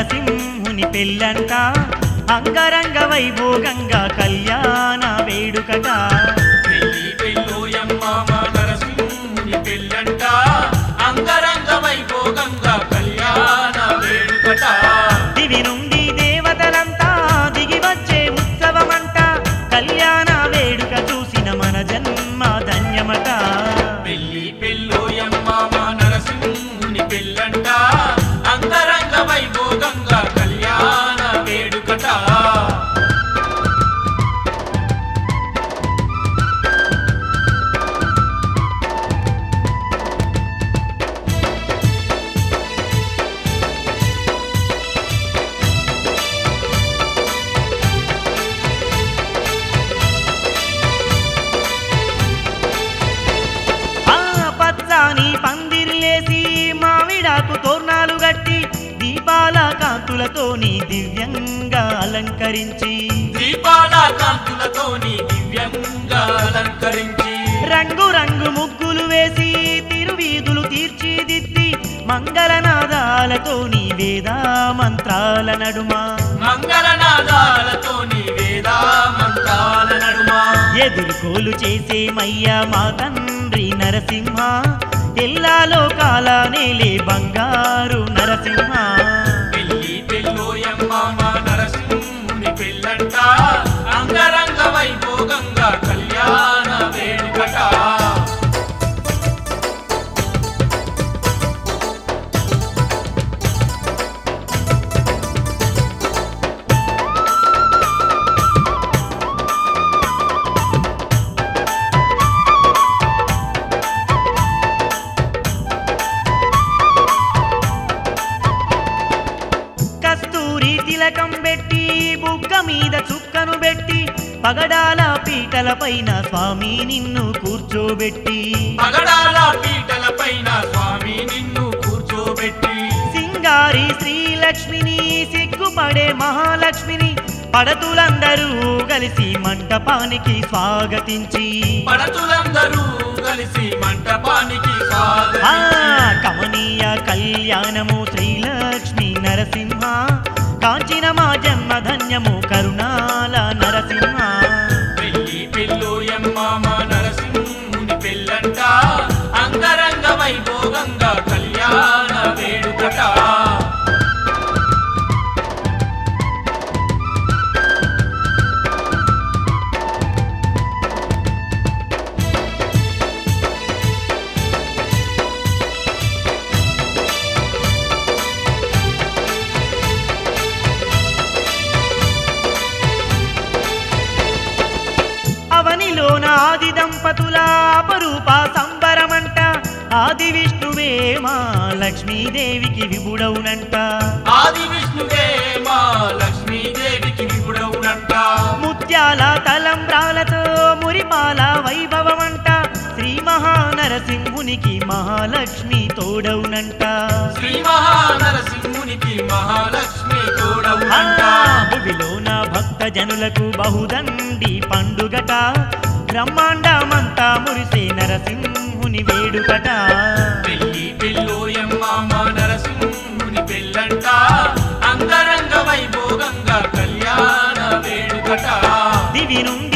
నరసింహుని పెళ్ళంట అంగరంగ వైభోగంగా కళ్యాణ వేడుకట పెళ్లి పెళ్ళోయమ్మ మా నరసింహుని పెళ్ళంట అంగరంగ వైభోగంగా కళ్యాణ వేడుకట దివి నుండి దేవతలంతా దిగి వచ్చే ఉత్సవమంట కళ్యాణ వేడుక చూసిన మన జన్మ ధన్యమట పెళ్లి పెళ్ళోయమ్మ మా నరసింహుని పెళ్ళంట అంగరంగ వైభోగంగా కళ్యాణ వేడుకట ఆ పచ్చాని పందిర్లేసి మామిడాకు తోర్నాలు గట్టి దీపాల కాంతులతోని దివ్యంగా అలంకరించి దీపాల కాంతులతోని దివ్యంగా అలంకరించి రంగు రంగు ముగ్గులు వేసి తిరువీధులు తీర్చిదిద్ది మంగళనాదాలతోని వేదా మంత్రాల నడుమ మంగళనాదాలతోని వేదా మంత్రాల నడుమ ఎదుర్కోలు చేసే మయ్య మా తండ్రి నరసింహ ఎల్లా లోకాల నేలే బంగారు నరసింహ పెళ్లి పెళ్ళోయమ్మ మా నరసింహుని పెళ్ళంట అంగరంగ వైభోగంగా కళ్యాణ వేడుకట కస్తూరి తిలకం పెట్టి బుగ్గ మీద చుక్కను పెట్టి పగడాల పీటల పైన స్వామి నిన్ను కూర్చోబెట్టి పగడాల పీటల పైన స్వామి నిన్ను కూర్చోబెట్టి సింగారి శ్రీలక్ష్మిని సిగ్గుపడే మహాలక్ష్మిని పడతులందరూ కలిసి మంటపానికి స్వాగతించి పడతులందరూ కలిసి మంటపానికి ఆ స్వాగతించి కమనీయ కళ్యాణము శ్రీలక్ష్మి నరసింహ కాంచిన మా జన్మ ధన్యము కరుణాల నరసింహ పెళ్లి పెళ్ళోయమ్మ మా నరసింహుని పెళ్ళంట అంగరంగ వైభోగంగా కళ్యాణ వేడుకట అవనిలోన ఆది దంపతుల అపరూప సంబరమంట ఆది విష్ణువే మా లక్ష్మీదేవికి విభుడవునంట ఆది విష్ణువే మా లక్ష్మీదేవికి విపుడవునంట ముత్యాల తలంబ్రాలతో మురిపాల వైభవమంట శ్రీ మహానరసింహునికి మహాలక్ష్మి తోడవునంట శ్రీ మహానరసింహునికి మహాలక్ష్మి ఆ తోడవునంట భువిలోన భక్త జనులకు బహుదండి పండుగట బ్రహ్మాండమంతా మురిసే నరసింహుని వేడుకట పెళ్లి పెళ్ళోయమ్మ మా నరసింహుని పెళ్ళంట అంగరంగ వైభోగంగా కళ్యాణ వేడుకట దివి నుండి